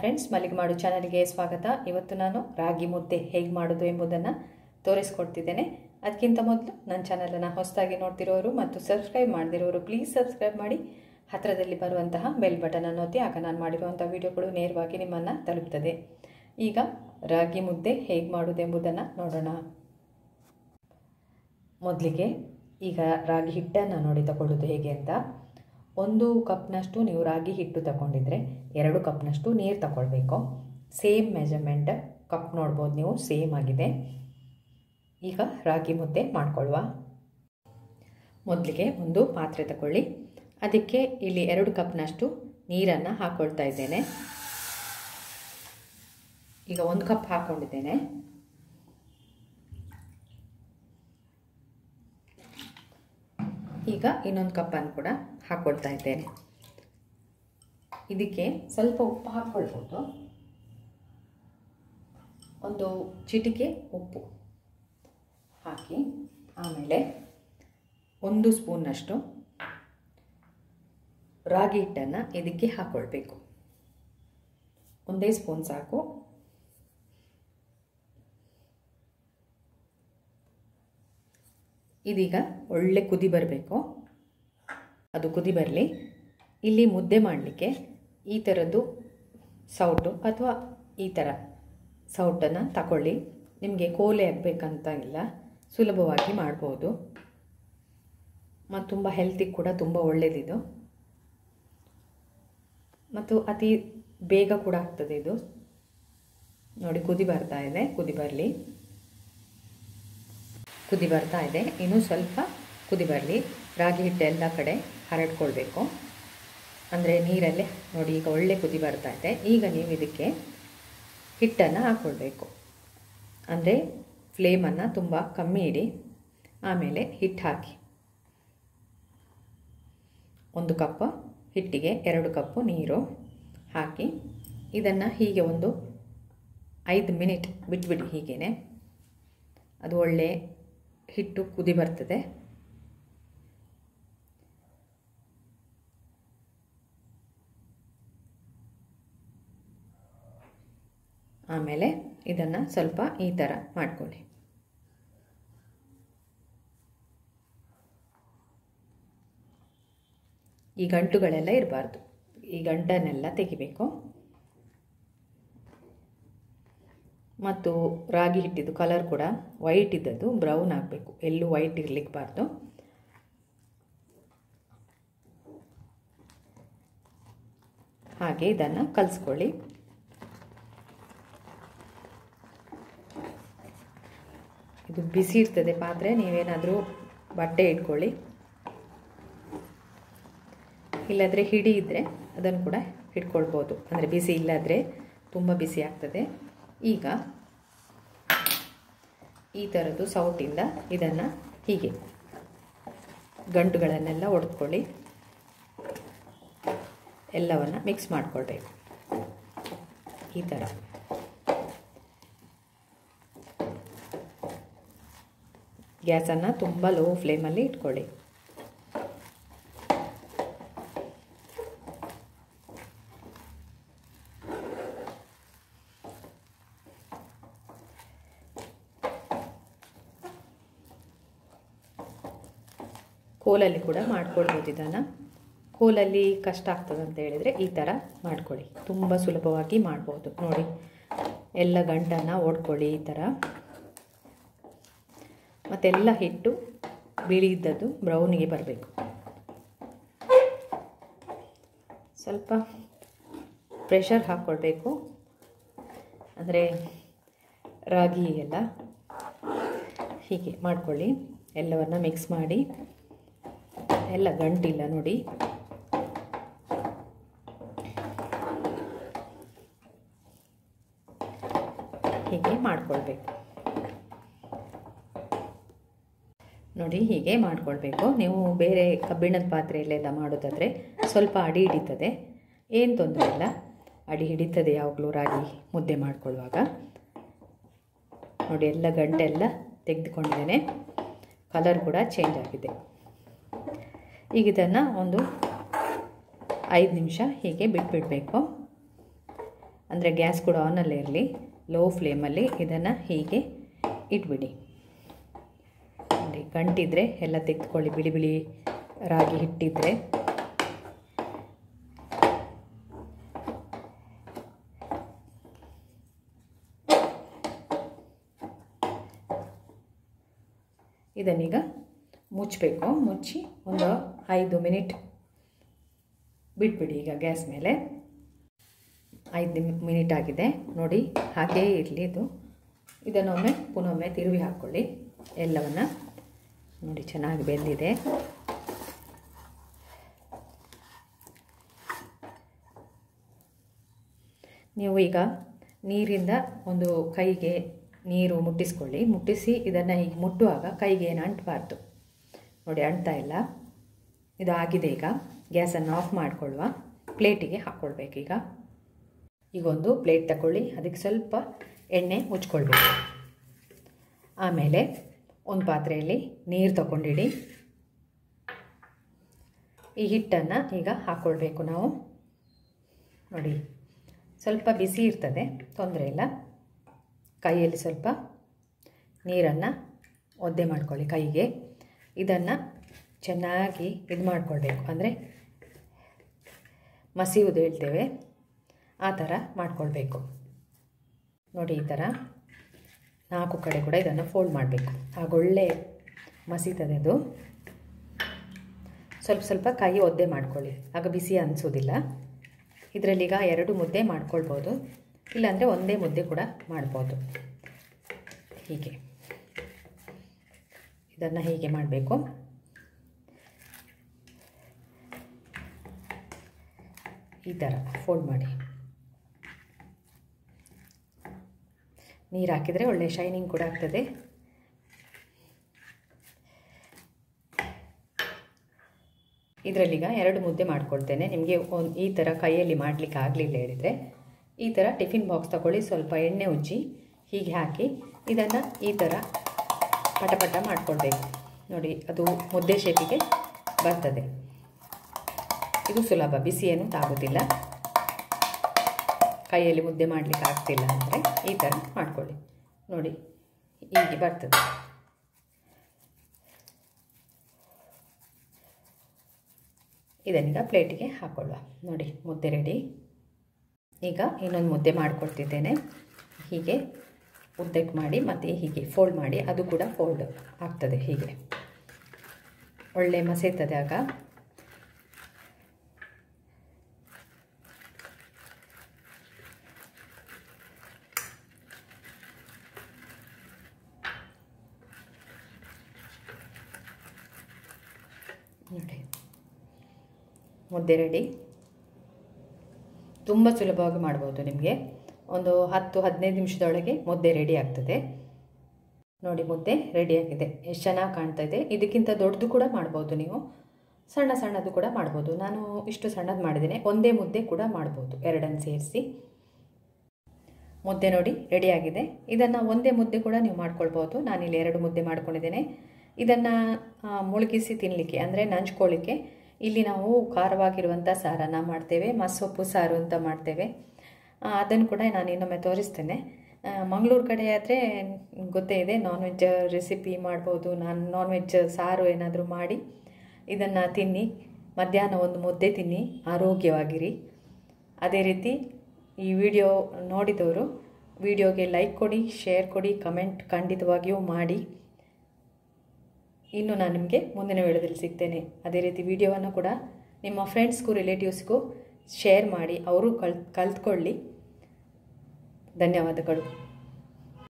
friends ಮಲ್ಲಿಗೆ ಮಾಡು ಚಾನಲ್ಗೆ ಸ್ವಾಗತ ಇವತ್ತು ನಾನು ರಾಗಿ ಮುದ್ದೆ ಹೇಗೆ ಮಾಡೋದು ಎಂಬುದನ್ನು ತೋರಿಸ್ಕೊಡ್ತಿದ್ದೇನೆ ಅದಕ್ಕಿಂತ ಮೊದಲು ನನ್ನ ಚಾನಲನ್ನು ಹೊಸದಾಗಿ ನೋಡ್ತಿರೋರು ಮತ್ತು ಸಬ್ಸ್ಕ್ರೈಬ್ ಮಾಡದಿರೋರು ಪ್ಲೀಸ್ ಸಬ್ಸ್ಕ್ರೈಬ್ ಮಾಡಿ ಹತ್ತಿರದಲ್ಲಿ ಬರುವಂತಹ ಬೆಲ್ ಬಟನನ್ನು ಒತ್ತಿ ಆಗ ನಾನು ಮಾಡಿರುವಂಥ ವಿಡಿಯೋಗಳು ನೇರವಾಗಿ ನಿಮ್ಮನ್ನು ತಲುಪ್ತದೆ ಈಗ ರಾಗಿ ಮುದ್ದೆ ಹೇಗೆ ಮಾಡೋದು ಎಂಬುದನ್ನು ನೋಡೋಣ ಮೊದಲಿಗೆ ಈಗ ರಾಗಿ ಹಿಟ್ಟನ್ನು ನೋಡಿ ತಗೊಳ್ಳೋದು ಹೇಗೆ ಅಂತ ಒಂದು ಕಪ್ನಷ್ಟು ನೀವು ರಾಗಿ ಹಿಟ್ಟು ತಗೊಂಡಿದ್ರೆ ಎರಡು ಕಪ್ನಷ್ಟು ನೀರು ತಗೊಳ್ಬೇಕು ಸೇಮ್ ಮೆಜರ್ಮೆಂಟ್ ಕಪ್ ನೋಡ್ಬೋದು ನೀವು ಸೇಮ್ ಆಗಿದೆ ಈಗ ರಾಗಿ ಮುದ್ದೆ ಮಾಡ್ಕೊಳ್ಳುವ ಮೊದಲಿಗೆ ಒಂದು ಪಾತ್ರೆ ತಗೊಳ್ಳಿ ಅದಕ್ಕೆ ಇಲ್ಲಿ ಎರಡು ಕಪ್ನಷ್ಟು ನೀರನ್ನು ಹಾಕ್ಕೊಳ್ತಾ ಇದ್ದೇನೆ ಈಗ ಒಂದು ಕಪ್ ಹಾಕ್ಕೊಂಡಿದ್ದೇನೆ ಈಗ ಇನ್ನೊಂದು ಕಪ್ಪನ್ನು ಕೂಡ ಹಾಕ್ಕೊಳ್ತಾ ಇದ್ದೇನೆ ಇದಕ್ಕೆ ಸ್ವಲ್ಪ ಉಪ್ಪು ಹಾಕ್ಕೊಳ್ಬೋದು ಒಂದು ಚಿಟಿಕೆ ಉಪ್ಪು ಹಾಕಿ ಆಮೇಲೆ ಒಂದು ಸ್ಪೂನ್ನಷ್ಟು ರಾಗಿ ಹಿಟ್ಟನ್ನು ಇದಕ್ಕೆ ಹಾಕ್ಕೊಳ್ಬೇಕು ಒಂದೇ ಸ್ಪೂನ್ ಸಾಕು ಇದೀಗ ಒಳ್ಳೆ ಕುದಿ ಬರಬೇಕು ಅದು ಕುದಿ ಬರಲಿ ಇಲ್ಲಿ ಮುದ್ದೆ ಮಾಡಲಿಕ್ಕೆ ಈ ಥರದ್ದು ಸೌಟು ಅಥವಾ ಈ ಥರ ಸೌಟನ್ನು ತಗೊಳ್ಳಿ ನಿಮಗೆ ಕೋಲೆ ಆಗಬೇಕಂತ ಇಲ್ಲ ಸುಲಭವಾಗಿ ಮಾಡ್ಬೋದು ಮತ್ತು ತುಂಬ ಹೆಲ್ತಿಗೆ ಕೂಡ ತುಂಬ ಒಳ್ಳೆಯದಿದು ಮತ್ತು ಅತಿ ಬೇಗ ಕೂಡ ಆಗ್ತದೆ ಇದು ನೋಡಿ ಕುದಿ ಬರ್ತಾ ಇದೆ ಕುದಿ ಬರಲಿ ಕುದಿ ಬರ್ತಾ ಇದೆ ಇನ್ನೂ ಸ್ವಲ್ಪ ಕುದಿ ಬರಲಿ ರಾಗಿ ಹಿಟ್ಟು ಎಲ್ಲ ಕಡೆ ಹರಡ್ಕೊಳ್ಬೇಕು ಅಂದರೆ ನೀರಲ್ಲೇ ನೋಡಿ ಈಗ ಒಳ್ಳೆ ಕುದಿ ಬರ್ತಾ ಇದೆ ಈಗ ನೀವು ಇದಕ್ಕೆ ಹಿಟ್ಟನ್ನು ಹಾಕ್ಕೊಳ್ಬೇಕು ಅಂದರೆ ಫ್ಲೇಮನ್ನು ತುಂಬ ಕಮ್ಮಿ ಇಡಿ ಆಮೇಲೆ ಹಿಟ್ಟು ಹಾಕಿ ಒಂದು ಕಪ್ ಹಿಟ್ಟಿಗೆ ಎರಡು ಕಪ್ಪು ನೀರು ಹಾಕಿ ಇದನ್ನು ಹೀಗೆ ಒಂದು ಐದು ಮಿನಿಟ್ ಬಿಟ್ಬಿಡಿ ಹೀಗೇ ಅದು ಒಳ್ಳೆ ಹಿಟ್ಟು ಕುದಿ ಬರ್ತದೆ ಆಮೇಲೆ ಇದನ್ನು ಸ್ವಲ್ಪ ಈ ಥರ ಮಾಡ್ಕೊಳ್ಳಿ ಈ ಗಂಟುಗಳೆಲ್ಲ ಇರಬಾರ್ದು ಈ ಗಂಟನ್ನೆಲ್ಲ ತೆಗಿಬೇಕು ಮತ್ತು ರಾಗಿ ಹಿಟ್ಟಿದ್ದು ಕಲರ್ ಕೂಡ ವೈಟ್ ಇದ್ದದ್ದು ಬ್ರೌನ್ ಆಗಬೇಕು ಎಲ್ಲೂ ವೈಟ್ ಇರಲಿಕ್ಕಬಾರ್ದು ಹಾಗೆ ಇದನ್ನು ಕಲಿಸ್ಕೊಳ್ಳಿ ಇದು ಬಿಸಿ ಇರ್ತದೆ ಪಾತ್ರೆ ನೀವೇನಾದರೂ ಬಟ್ಟೆ ಇಟ್ಕೊಳ್ಳಿ ಇಲ್ಲಾಂದರೆ ಹಿಡಿ ಇದ್ದರೆ ಅದನ್ನು ಕೂಡ ಇಟ್ಕೊಳ್ಬೋದು ಅಂದರೆ ಬಿಸಿ ಇಲ್ಲಾದರೆ ತುಂಬ ಬಿಸಿ ಆಗ್ತದೆ ಈಗ ಈ ಥರದ್ದು ಸೌಟಿಂದ ಇದನ್ನು ಹೀಗೆ ಗಂಟುಗಳನ್ನೆಲ್ಲ ಒಡೆದ್ಕೊಳ್ಳಿ ಎಲ್ಲವನ್ನು ಮಿಕ್ಸ್ ಮಾಡಿಕೊಳ್ಬೇಕು ಈ ಥರ ಗ್ಯಾಸನ್ನು ತುಂಬ ಲೋ ಫ್ಲೇಮಲ್ಲಿ ಇಟ್ಕೊಳ್ಳಿ ಕೋಲಲ್ಲಿ ಕೂಡ ಮಾಡ್ಕೊಳ್ಬೋದು ಇದನ್ನು ಕೋಲಲ್ಲಿ ಕಷ್ಟ ಆಗ್ತದೆ ಅಂತ ಹೇಳಿದರೆ ಈ ಥರ ಮಾಡ್ಕೊಳ್ಳಿ ತುಂಬ ಸುಲಭವಾಗಿ ಮಾಡ್ಬೋದು ನೋಡಿ ಎಲ್ಲ ಗಂಟನ್ನು ಓಡ್ಕೊಳ್ಳಿ ಈ ಥರ ಮತ್ತೆಲ್ಲ ಹಿಟ್ಟು ಬಿಳಿ ಇದ್ದದ್ದು ಬ್ರೌನಿಗೆ ಬರಬೇಕು ಸ್ವಲ್ಪ ಪ್ರೆಷರ್ ಹಾಕ್ಕೊಳ್ಬೇಕು ಅಂದರೆ ರಾಗಿ ಎಲ್ಲ ಹೀಗೆ ಮಾಡ್ಕೊಳ್ಳಿ ಎಲ್ಲವನ್ನು ಮಿಕ್ಸ್ ಮಾಡಿ ಎಲ್ಲ ಗಂಟಿಲ್ಲ ನೋಡಿ ಹೀಗೆ ಮಾಡ್ಕೊಳ್ಬೇಕು ನೋಡಿ ಹೀಗೆ ಮಾಡ್ಕೊಳ್ಬೇಕು ನೀವು ಬೇರೆ ಕಬ್ಬಿಣದ ಪಾತ್ರೆಯಲ್ಲೆಲ್ಲ ಮಾಡೋದಾದರೆ ಸ್ವಲ್ಪ ಅಡಿ ಹಿಡಿತದೆ ಏನು ತೊಂದರೆ ಇಲ್ಲ ಅಡಿ ಹಿಡಿತದೆ ಯಾವಾಗಲೂ ರಾಗಿ ಮುದ್ದೆ ಮಾಡ್ಕೊಳ್ಳುವಾಗ ನೋಡಿ ಎಲ್ಲ ಗಂಟೆ ಎಲ್ಲ ತೆಗೆದುಕೊಂಡಿದ್ದೇನೆ ಕಲರ್ ಕೂಡ ಚೇಂಜ್ ಆಗಿದೆ ಈಗ ಇದನ್ನು ಒಂದು ಐದು ನಿಮಿಷ ಹೀಗೆ ಬಿಟ್ಬಿಡಬೇಕು ಅಂದರೆ ಗ್ಯಾಸ್ ಕೂಡ ಆನಲ್ಲೇ ಇರಲಿ ಲೋ ಫ್ಲೇಮಲ್ಲಿ ಇದನ್ನು ಹೀಗೆ ಇಟ್ಬಿಡಿ ನೋಡಿ ಗಂಟಿದ್ರೆ ಎಲ್ಲ ತೆಗೆದುಕೊಳ್ಳಿ ಬಿಳಿ ಬಿಳಿ ರಾಗಿ ಹಿಟ್ಟಿದ್ರೆ ಇದನ್ನೀಗ ಮುಚ್ಚಬೇಕು ಮುಚ್ಚಿ ಒಂದು ಐದು ಮಿನಿಟ್ ಬಿಟ್ಬಿಡಿ ಈಗ ಗ್ಯಾಸ್ ಮೇಲೆ ಐದು ಮಿನಿಟ್ ಆಗಿದೆ ನೋಡಿ ಹಾಗೇ ಇರಲಿ ಇದು ಇದನ್ನೊಮ್ಮೆ ಪುನೊಮ್ಮೆ ತಿರುವಿ ಹಾಕ್ಕೊಳ್ಳಿ ಎಲ್ಲವನ್ನು ನೋಡಿ ಚೆನ್ನಾಗಿ ಬೆಂದಿದೆ ನೀವು ಈಗ ನೀರಿಂದ ಒಂದು ಕೈಗೆ ನೀರು ಮುಟ್ಟಿಸ್ಕೊಳ್ಳಿ ಮುಟ್ಟಿಸಿ ಇದನ್ನು ಹೀಗೆ ಮುಟ್ಟುವಾಗ ಕೈಗೆ ಏನು ಅಂಟಬಾರ್ದು ನೋಡಿ ಅಂಟ್ತಾ ಇಲ್ಲ ಇದು ಆಗಿದೆ ಈಗ ಗ್ಯಾಸನ್ನು ಆಫ್ ಮಾಡಿಕೊಳ್ಳುವ ಪ್ಲೇಟಿಗೆ ಹಾಕ್ಕೊಳ್ಬೇಕೀಗ ಈಗೊಂದು ಪ್ಲೇಟ್ ತಗೊಳ್ಳಿ ಅದಕ್ಕೆ ಸ್ವಲ್ಪ ಎಣ್ಣೆ ಮುಚ್ಕೊಳ್ಬೇಕು ಆಮೇಲೆ ಒಂದು ಪಾತ್ರೆಯಲ್ಲಿ ನೀರು ತಗೊಂಡಿಡಿ ಈ ಹಿಟ್ಟನ್ನು ಈಗ ಹಾಕ್ಕೊಳ್ಬೇಕು ನಾವು ನೋಡಿ ಸ್ವಲ್ಪ ಬಿಸಿ ಇರ್ತದೆ ತೊಂದರೆ ಇಲ್ಲ ಕೈಯಲ್ಲಿ ಸ್ವಲ್ಪ ನೀರನ್ನು ಒದ್ದೆ ಮಾಡ್ಕೊಳ್ಳಿ ಕೈಗೆ ಇದನ್ನು ಚೆನ್ನಾಗಿ ಇದು ಮಾಡ್ಕೊಳ್ಬೇಕು ಅಂದರೆ ಮಸಿಯುವುದು ಹೇಳ್ತೇವೆ ಆ ಥರ ಮಾಡ್ಕೊಳ್ಬೇಕು ನೋಡಿ ಈ ಥರ ನಾಲ್ಕು ಕಡೆ ಕೂಡ ಇದನ್ನು ಫೋಲ್ಡ್ ಮಾಡಬೇಕು ಆಗ ಒಳ್ಳೆ ಮಸೀತದೆ ಅದು ಸ್ವಲ್ಪ ಸ್ವಲ್ಪ ಕೈ ಒದ್ದೆ ಮಾಡ್ಕೊಳ್ಳಿ ಆಗ ಬಿಸಿ ಅನಿಸೋದಿಲ್ಲ ಇದರಲ್ಲೀಗ ಎರಡು ಮುದ್ದೆ ಮಾಡ್ಕೊಳ್ಬೋದು ಇಲ್ಲಾಂದರೆ ಒಂದೇ ಮುದ್ದೆ ಕೂಡ ಮಾಡ್ಬೋದು ಹೀಗೆ ಇದನ್ನು ಹೀಗೆ ಮಾಡಬೇಕು ಈ ಥರ ಫೋಲ್ಡ್ ಮಾಡಿ ನೀರು ಹಾಕಿದರೆ ಒಳ್ಳೆ ಶೈನಿಂಗ್ ಕೂಡ ಆಗ್ತದೆ ಇದರಲ್ಲೀಗ ಎರಡು ಮುದ್ದೆ ಮಾಡ್ಕೊಳ್ತೇನೆ ನಿಮಗೆ ಒಂದು ಈ ಥರ ಕೈಯಲ್ಲಿ ಮಾಡಲಿಕ್ಕೆ ಆಗಲಿಲ್ಲ ಹೇಳಿದರೆ ಈ ಥರ ಟಿಫಿನ್ ಬಾಕ್ಸ್ ತಗೊಳ್ಳಿ ಸ್ವಲ್ಪ ಎಣ್ಣೆ ಉಜ್ಜಿ ಹೀಗೆ ಹಾಕಿ ಇದನ್ನು ಈ ಥರ ಪಟಪಟ ಮಾಡ್ಕೊಳ್ಬೇಕು ನೋಡಿ ಅದು ಮುದ್ದೆ ಶೇಪಿಗೆ ಬರ್ತದೆ ಇದು ಸುಲಭ ಬಿಸಿ ಏನು ತಾಗೋದಿಲ್ಲ ಕೈಯಲ್ಲಿ ಮುದ್ದೆ ಮಾಡಲಿಕ್ಕೆ ಆಗ್ತಿಲ್ಲ ಅಂದರೆ ಈ ಥರ ಮಾಡ್ಕೊಳ್ಳಿ ನೋಡಿ ಹೀಗೆ ಬರ್ತದೆ ಇದನ್ನೀಗ ಪ್ಲೇಟಿಗೆ ಹಾಕೊಳ್ಳುವ ನೋಡಿ ಮುದ್ದೆ ರೆಡಿ ಈಗ ಇನ್ನೊಂದು ಮುದ್ದೆ ಮಾಡ್ಕೊಳ್ತಿದ್ದೇನೆ ಹೀಗೆ ಉದ್ದಕ್ಕೆ ಮಾಡಿ ಮತ್ತು ಹೀಗೆ ಫೋಲ್ಡ್ ಮಾಡಿ ಅದು ಕೂಡ ಫೋಲ್ಡ್ ಆಗ್ತದೆ ಹೀಗೆ ಒಳ್ಳೆ ಮಸೆತದೆ ಆಗ ನೋಡಿ ಮುದ್ದೆ ರೆಡಿ ತುಂಬ ಸುಲಭವಾಗಿ ಮಾಡ್ಬೋದು ನಿಮಗೆ ಒಂದು ಹತ್ತು ಹದಿನೈದು ನಿಮಿಷದೊಳಗೆ ಮುದ್ದೆ ರೆಡಿ ಆಗ್ತದೆ ನೋಡಿ ಮುದ್ದೆ ರೆಡಿಯಾಗಿದೆ ಎಷ್ಟು ಚೆನ್ನಾಗಿ ಕಾಣ್ತಾ ಇದೆ ಇದಕ್ಕಿಂತ ದೊಡ್ಡದು ಕೂಡ ಮಾಡ್ಬೋದು ನೀವು ಸಣ್ಣ ಸಣ್ಣದು ಕೂಡ ಮಾಡ್ಬೋದು ನಾನು ಇಷ್ಟು ಸಣ್ಣದು ಮಾಡಿದ್ದೇನೆ ಒಂದೇ ಮುದ್ದೆ ಕೂಡ ಮಾಡ್ಬೋದು ಎರಡನ್ನು ಸೇರಿಸಿ ಮುದ್ದೆ ನೋಡಿ ರೆಡಿಯಾಗಿದೆ ಇದನ್ನು ಒಂದೇ ಮುದ್ದೆ ಕೂಡ ನೀವು ಮಾಡ್ಕೊಳ್ಬೋದು ನಾನಿಲ್ಲಿ ಎರಡು ಮುದ್ದೆ ಮಾಡ್ಕೊಂಡಿದ್ದೇನೆ ಇದನ್ನು ಮುಳುಗಿಸಿ ತಿನ್ನಲಿಕ್ಕೆ ಅಂದರೆ ನಂಚ್ಕೊಳ್ಳಿಕ್ಕೆ ಇಲ್ಲಿ ನಾವು ಖಾರವಾಗಿರುವಂಥ ಸಾರನ್ನು ಮಾಡ್ತೇವೆ ಮಸೊಪ್ಪು ಸಾರು ಅಂತ ಮಾಡ್ತೇವೆ ಅದನ್ನು ಕೂಡ ನಾನು ಇನ್ನೊಮ್ಮೆ ತೋರಿಸ್ತೇನೆ ಮಂಗಳೂರು ಕಡೆ ಆದರೆ ಗೊತ್ತೇ ಇದೆ ನಾನ್ ವೆಜ್ ರೆಸಿಪಿ ಮಾಡ್ಬೋದು ನಾನು ನಾನ್ ವೆಜ್ ಸಾರು ಏನಾದರೂ ಮಾಡಿ ಇದನ್ನು ತಿನ್ನಿ ಮಧ್ಯಾಹ್ನ ಒಂದು ಮುದ್ದೆ ತಿನ್ನಿ ಆರೋಗ್ಯವಾಗಿರಿ ಅದೇ ರೀತಿ ಈ ವಿಡಿಯೋ ನೋಡಿದವರು ವಿಡಿಯೋಗೆ ಲೈಕ್ ಕೊಡಿ ಶೇರ್ ಕೊಡಿ ಕಮೆಂಟ್ ಖಂಡಿತವಾಗಿಯೂ ಮಾಡಿ ಇನ್ನು ನಾನು ನಿಮಗೆ ಮುಂದಿನ ವಿಡಿಯೋದಲ್ಲಿ ಸಿಗ್ತೇನೆ ಅದೇ ರೀತಿ ವಿಡಿಯೋವನ್ನು ಕೂಡ ನಿಮ್ಮ ಫ್ರೆಂಡ್ಸ್ಗೂ ರಿಲೇಟಿವ್ಸ್ಗೂ ಶೇರ್ ಮಾಡಿ ಅವರು ಕಲ್ ಕಲ್ತ್ಕೊಳ್ಳಿ ಧನ್ಯವಾದಗಳು